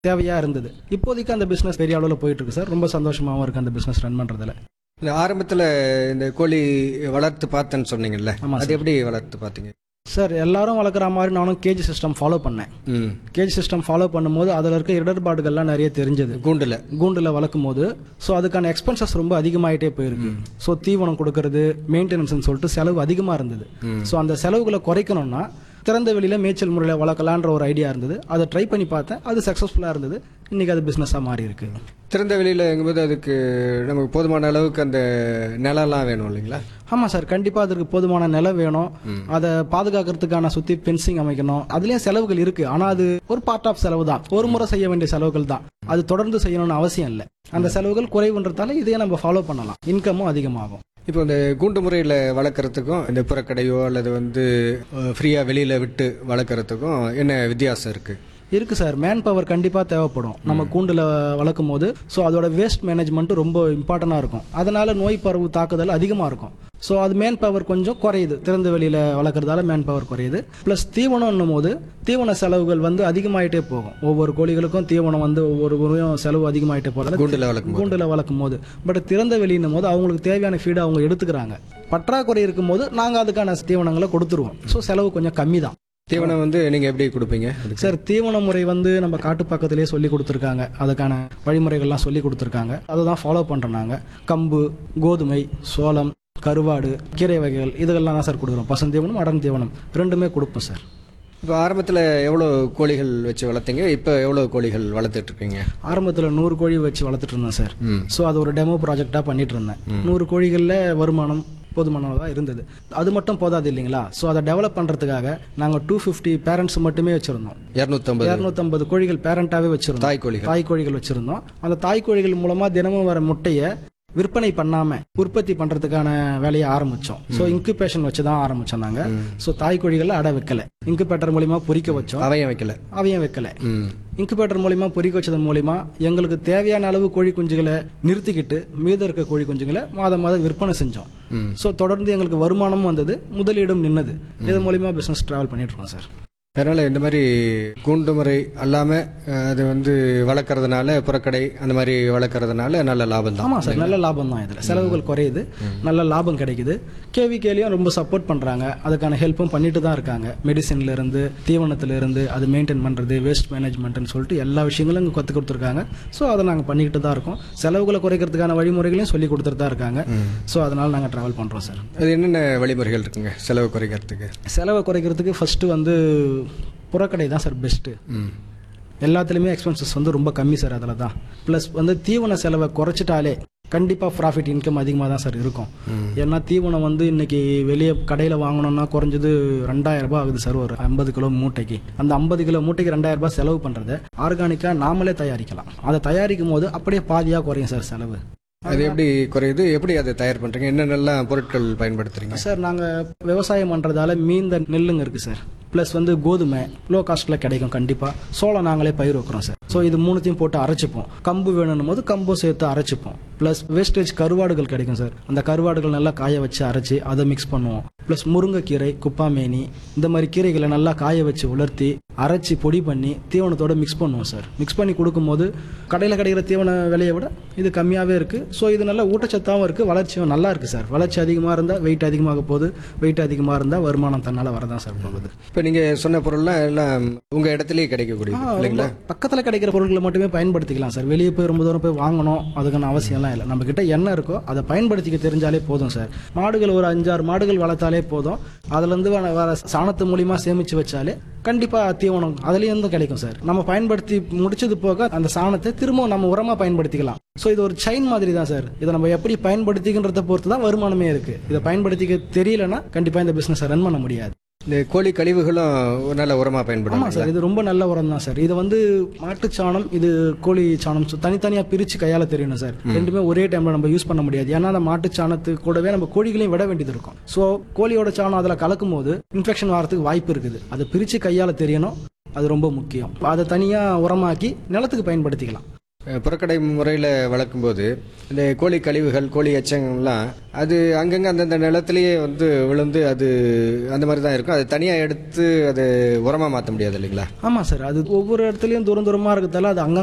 தேவையா இருந்தது இப்போதைக்கு அந்த பிசினஸ் பெரிய அளவில் போயிட்டு இருக்கு சார் ரொம்ப சந்தோஷமாவும் இருக்கு அந்த பிசினஸ் ரன் பண்றதுல இந்த ஆரம்பத்தில் இந்த கோழி வளர்த்து பார்த்தேன்னு சொன்னீங்கல்ல ஆமா அது எப்படி வளர்த்து பார்த்தீங்க சார் எல்லாரும் வளர்க்குற மாதிரி நானும் கேஜி சிஸ்டம் ஃபாலோ பண்ணேன் ம் கேஜ் சிஸ்டம் ஃபாலோ பண்ணும்போது அதில் இருக்க இடர்பாடுகள்லாம் நிறைய தெரிஞ்சது கூண்டில் கூண்டில் வளர்க்கும் போது ஸோ அதுக்கான எக்ஸ்பென்சஸ் ரொம்ப அதிகமாயிட்டே போயிருக்கு ஸோ தீவனம் கொடுக்கறது மெயின்டெனன்ஸ்னு சொல்லிட்டு செலவு அதிகமாக இருந்தது ஸோ அந்த செலவுகளை குறைக்கணும்னா திறந்த வெளியில மேய்ச்சல் முறையில் வளர்க்கலான்ற ஒரு ஐடியா இருந்தது அதை ட்ரை பண்ணி பார்த்தேன் அது சக்ஸஸ்ஃபுல்லாக இருந்தது இன்னைக்கு அது பிஸ்னஸாக மாறி இருக்கு திறந்த வெளியில் எங்கும்போது அதுக்கு நமக்கு போதுமான அளவுக்கு அந்த நிலம்லாம் வேணும் இல்லைங்களா ஆமாம் சார் கண்டிப்பாக அதற்கு போதுமான நிலம் வேணும் அதை பாதுகாக்கிறதுக்கான சுற்றி ஃபென்சிங் அமைக்கணும் அதுலேயும் செலவுகள் இருக்கு ஆனால் அது ஒரு பார்ட் ஆஃப் செலவு தான் ஒரு முறை செய்ய வேண்டிய செலவுகள் தான் அது தொடர்ந்து செய்யணும்னு அவசியம் இல்லை அந்த செலவுகள் குறைவுன்றதால இதையே நம்ம ஃபாலோ பண்ணலாம் இன்கமும் அதிகமாகும் இப்போ இந்த கூண்டு முறையில் வளர்க்குறதுக்கும் இந்த புறக்கடையோ அல்லது வந்து ஃப்ரீயாக வெளியில் விட்டு வளர்க்குறதுக்கும் என்ன வித்தியாசம் இருக்குது இருக்கு சார் மேன் பவர் கண்டிப்பாக தேவைப்படும் நம்ம கூண்டில் வளர்க்கும் போது ஸோ அதோட வேஸ்ட் மேனேஜ்மெண்ட் ரொம்ப இம்பார்ட்டண்டாக இருக்கும் அதனால நோய் பரவு தாக்குதல் அதிகமாக இருக்கும் ஸோ அது மேன் பவர் கொஞ்சம் குறையுது திறந்த வெளியில் வளர்க்குறதால மேன் பவர் குறையுது ப்ளஸ் தீவனம்னும் போது தீவன செலவுகள் வந்து அதிகமாயிட்டே போகும் ஒவ்வொரு கோழிகளுக்கும் தீவனம் வந்து ஒவ்வொரு முறையும் செலவு அதிகமாயிட்டே போகிறதால கூண்டில் வளர்க்கும் கூண்டில் வளர்க்கும் போது பட் திறந்த வெளியினும் போது அவங்களுக்கு தேவையான ஃபீடை அவங்க எடுத்துக்கிறாங்க பற்றாக்குறை இருக்கும்போது நாங்கள் அதுக்கான தீவனங்களை கொடுத்துருவோம் ஸோ செலவு கொஞ்சம் கம்மி தான் தீவனம் வந்து நீங்கள் எப்படி கொடுப்பீங்க அதுக்கு சார் தீவன முறை வந்து நம்ம காட்டு பக்கத்திலேயே சொல்லி கொடுத்துருக்காங்க அதுக்கான வழிமுறைகள்லாம் சொல்லி கொடுத்துருக்காங்க அதை தான் ஃபாலோ பண்ணுறோம் நாங்கள் கம்பு கோதுமை சோளம் கருவாடு கீரை வகைகள் இதெல்லாம் தான் சார் கொடுக்குறோம் பசுந்தீவனம் அடர் தீவனம் ரெண்டுமே கொடுப்போம் சார் இப்போ ஆரம்பத்தில் எவ்வளோ கோழிகள் வச்சு வளர்த்தீங்க இப்போ எவ்வளோ கோழிகள் வளர்த்துட்டு இருக்கீங்க ஆரம்பத்தில் நூறு கோழி வச்சு வளர்த்துட்டு இருந்தேன் சார் ம் ஸோ அது ஒரு டெமோ ப்ராஜெக்டாக பண்ணிட்டு இருந்தேன் நூறு கோழிகளில் வருமானம் போதுமானதாக இருந்தது அது மட்டும் போதாது இல்லைங்களா ஸோ அதை டெவலப் பண்ணுறதுக்காக நாங்கள் டூ ஃபிஃப்டி பேரண்ட்ஸ் மட்டுமே வச்சுருந்தோம் இரநூத்தம்பது இரநூத்தம்பது கோழிகள் பேரண்டாகவே வச்சுருந்தோம் தாய் கோழிகள் தாய் கோழிகள் வச்சிருந்தோம் அந்த தாய் கோழிகள் மூலமா தினமும் வர முட்டைய விற்பனை பண்ணாம உற்பத்தி பண்றதுக்கான வேலையை ஆரம்பிச்சோம் ஸோ இன்குபேஷன் வச்சு தான் ஆரம்பிச்சோம் நாங்க ஸோ தாய் கோழிகளை அடை வைக்கல இன்குபேட்டர் மூலியமா பொறிக்க வச்சோம் அவையும் வைக்கல அவையும் வைக்கல ம் இன்குபேட்டர் மூலியமா பொறிக்க வச்சதன் மூலியமா எங்களுக்கு தேவையான அளவு கோழி குஞ்சுகளை நிறுத்திக்கிட்டு மீதம் இருக்க கோழி குஞ்சுகளை மாதம் மாதம் விற்பனை செஞ்சோம் ம் ஸோ தொடர்ந்து எங்களுக்கு வருமானமும் வந்தது முதலீடும் நின்னது இது மூலியமா பிசினஸ் டிராவல் பண்ணிட்டு இருக்கோம் சார் அதனால் இந்த மாதிரி கூண்டு முறை அல்லாமல் அது வந்து வளர்க்குறதுனால புறக்கடை அந்த மாதிரி வளர்க்குறதுனால நல்ல லாபம் தான் ஆமா சார் நல்ல லாபம் தான் இதுல செலவுகள் குறையுது நல்ல லாபம் கிடைக்குது கேவிகேலையும் ரொம்ப சப்போர்ட் பண்றாங்க அதுக்கான ஹெல்ப்பும் பண்ணிட்டு தான் இருக்காங்க மெடிசின்ல இருந்து தீவனத்துல இருந்து அது மெயின்டைன் பண்றது வேஸ்ட் மேனேஜ்மெண்ட்னு சொல்லிட்டு எல்லா விஷயங்களும் இங்க கத்து கொடுத்துருக்காங்க ஸோ அதை நாங்க பண்ணிக்கிட்டு தான் இருக்கோம் செலவுகளை குறைக்கிறதுக்கான வழிமுறைகளையும் சொல்லி கொடுத்துட்டு தான் இருக்காங்க ஸோ அதனால நாங்க டிராவல் பண்றோம் சார் அது என்னென்ன வழிமுறைகள் இருக்குங்க செலவு குறைக்கிறதுக்கு செலவை குறைக்கிறதுக்கு ஃபர்ஸ்ட் வந்து புறக்கடை தான் சார் பெஸ்ட்டு ம் எல்லாத்துலேயுமே எக்ஸ்பென்சஸ் வந்து ரொம்ப கம்மி சார் அதில் தான் ப்ளஸ் வந்து தீவன செலவை குறைச்சிட்டாலே கண்டிப்பாக ப்ராஃபிட் இன்கம் அதிகமாக தான் சார் இருக்கும் ஏன்னா தீவனம் வந்து இன்னைக்கு வெளியே கடையில் வாங்கணும்னா குறைஞ்சது ரெண்டாயிரம் ரூபாய் ஆகுது சார் ஒரு ஐம்பது கிலோ மூட்டைக்கு அந்த ஐம்பது கிலோ மூட்டைக்கு ரெண்டாயிரம் ரூபாய் செலவு பண்ணுறதை ஆர்கானிக்காக நாமளே தயாரிக்கலாம் அதை தயாரிக்கும் போது அப்படியே பாதியாக குறையும் சார் செலவு அது எப்படி குறையுது எப்படி அதை தயார் பண்ணுறீங்க என்னென்னலாம் பொருட்கள் பயன்படுத்துறீங்க சார் நாங்கள் விவசாயம் பண்ணுறதால மீந்த நெல்லுங்க இருக்குது சார் ப்ளஸ் வந்து கோதுமை லோ காஸ்ட்டில் கிடைக்கும் கண்டிப்பாக சோளம் நாங்களே பயிர் வைக்கிறோம் சார் ஸோ இது மூணுத்தையும் போட்டு அரைச்சிப்போம் கம்பு வேணும்னும் போது கம்பும் சேர்த்து அரைச்சிப்போம் ப்ளஸ் வேஸ்டேஜ் கருவாடுகள் கிடைக்கும் சார் அந்த கருவாடுகள் நல்லா காய வச்சு அரைச்சி அதை மிக்ஸ் பண்ணுவோம் ப்ளஸ் முருங்கைக்கீரை குப்பாமேனி இந்த மாதிரி கீரைகளை நல்லா காய வச்சு உலர்த்தி அரைச்சி பொடி பண்ணி தீவனத்தோட மிக்ஸ் பண்ணுவோம் சார் மிக்ஸ் பண்ணி கொடுக்கும்போது கடையில் கிடைக்கிற தீவன விலையை விட இது கம்மியாகவே இருக்குது ஸோ இது நல்ல ஊட்டச்சத்தாகவும் இருக்குது வளர்ச்சியும் நல்லா இருக்குது சார் வளர்ச்சி அதிகமாக இருந்தால் வெயிட் அதிகமாக போகுது வெயிட் அதிகமாக இருந்தால் வருமானம் தன்னால் வரதான் சார் போகுது இப்போ நீங்கள் சொன்ன பொருள்லாம் எல்லாம் உங்கள் இடத்துலயே கிடைக்கக்கூடியது இல்லைங்களா பக்கத்தில் கிடைக்கிற பொருட்களை மட்டுமே பயன்படுத்திக்கலாம் சார் வெளியே போய் ரொம்ப தூரம் போய் வாங்கணும் அதுக்கான அவசியம்லாம் இல்லை நம்ம கிட்ட என்ன இருக்கோ அதை பயன்படுத்திக்க தெரிஞ்சாலே போதும் சார் மாடுகள் ஒரு அஞ்சாறு மாடுகள் வளர்த்தாலே போதும் அதுலேருந்து வர வர சாணத்து மூலியமா சேமிச்சு வச்சாலே கண்டிப்பாக தீவனம் அதுலேருந்து கிடைக்கும் சார் நம்ம பயன்படுத்தி முடிச்சது போக அந்த சாணத்தை திரும்பவும் நம்ம உரமாக பயன்படுத்திக்கலாம் ஸோ இது ஒரு செயின் மாதிரி தான் சார் இதை நம்ம எப்படி பயன்படுத்திக்கின்றத பொறுத்து தான் வருமானமே இருக்கு இதை பயன்படுத்திக்க தெரியலன்னா கண்டிப்பாக இந்த பிஸ்னஸை ரன் பண்ண முடியாது இந்த கோழி கழிவுகளும் ஒரு நல்ல உரமாக பயன்படும் ஆமா சார் இது ரொம்ப நல்ல உரம் தான் சார் இது வந்து மாட்டுச் சாணம் இது கோழி சாணம் so தனித்தனியா பிரிச்சு கையால தெரியணும் சார் ரெண்டுமே ஒரே டைம்ல நம்ம யூஸ் பண்ண முடியாது ஏன்னா அந்த மாட்டுச் சாணத்துக்கு கூடவே நம்ம கோழிகளையும் விட வேண்டியது இருக்கும் ஸோ கோழியோட சாணம் அதுல கலக்கும் போது இன்ஃபெக்ஷன் வரதுக்கு வாய்ப்பு இருக்குது அதை பிரிச்சு கையால தெரியணும் அது ரொம்ப முக்கியம் அதை தனியா உரமாக்கி நிலத்துக்கு பயன்படுத்திக்கலாம் அஹ், புறக்கடை முறையில் வளர்க்கும்போது இந்த கோழி கழிவுகள் கோழி எச்சங்கள்லாம் அது அங்கங்கே அந்தந்த நிலத்திலேயே வந்து விழுந்து அது அந்த மாதிரி தான் இருக்கும் அது தனியாக எடுத்து அது உரமாக மாற்ற முடியாது இல்லைங்களா ஆமாம் சார் அது ஒவ்வொரு இடத்துலையும் தூரம் தூரமாக இருக்கிறதால அது அங்க